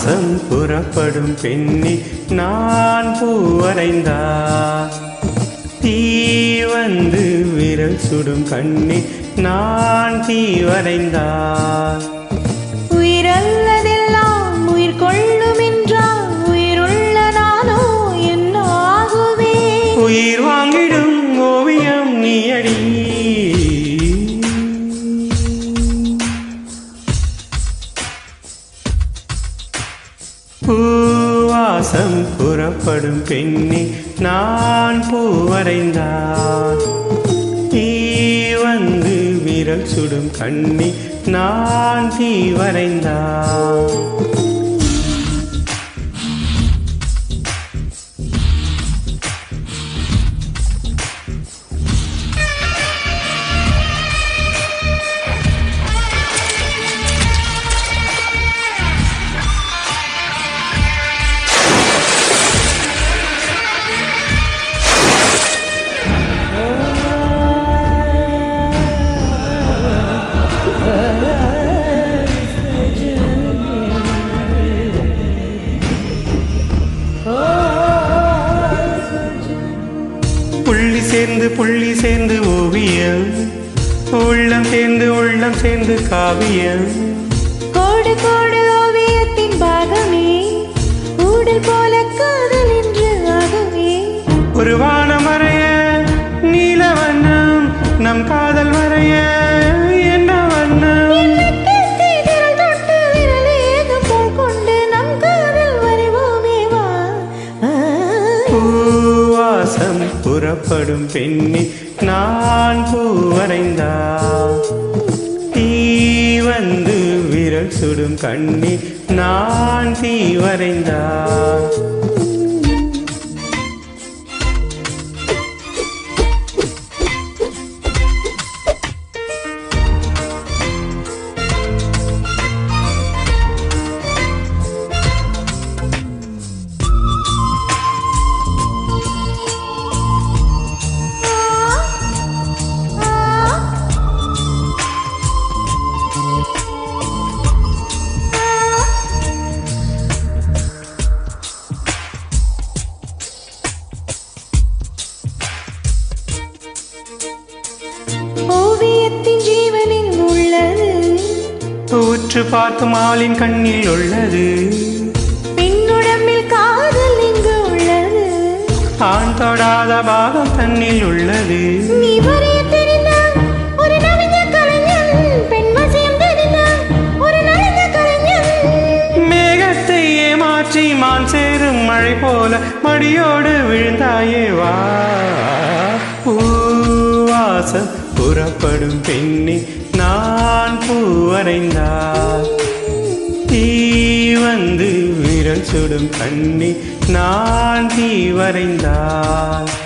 பூவாசம் புறப்படும் பெண்ணி நான் பூவரைந்தார் தீ வந்து விரல் சுடும் கண்ணி நான் தீ வரைந்தார் உயிரல்லதெல்லாம் உயிர் கொள்ளும் என்றால் உயிருள்ள நானோ என்ன ஆகுவேன் உயிர் வாங்கிடும் ஓவியம் நீயடி பூவாசம் புறப்படும் பெண்ணி நான் பூவரைந்தான் தீ வந்து விரல் சுடும் கண்ணி நான் தீ வரைந்தான் புள்ளி சேர்ந்து புள்ளி சேர்ந்து ஓவியம் உள்ளம் சேர்ந்து உள்ளம் சேர்ந்து காவியம் கோடு கோடு ஓவியத்தின் பாகமே ஊடல் போல காதல் என்று ஆகவே ஒரு வானம் வரைய நீல வண்ணம் நம் காதல் வரைய என்ன வண்ணம் எண்ணக்கேத்தி விரல் தொட்டு விரல் ஏகம் போல் கொண்டு நம் காதல் வரைவோமே வா ஆ. பூவாசம் புறப்படும் பெண்ணி நான் பூவரைந்தான் தீ வந்து விரல் சுடும் கண்ணி நான் தீ வரைந்தான் ஓவியத்தின் ஜீவனில் உள்ளது உற்று பார்க்கும் ஆளின் கண்ணில் உள்ளது பெண்ணுடம்பில் காதல் இங்கு உள்ளது ஆண் தொடாத பாகம் தன்னில் உள்ளது நீ வரைய தெரிந்த ஒரு நவீன கலைஞன் பெண் வசியம் தெரிந்த ஒரு நவீன கலைஞன் மேகத்தை ஏமாற்றி மான் சேரும் மழை போல மடியோடு விழுந்தாயே வா பூவாசம் புறப்படும் பெண்ணி நான் பூவரைந்தார் தீ வந்து விரல் சுடும் கண்ணி நான் தீ வரைந்தார்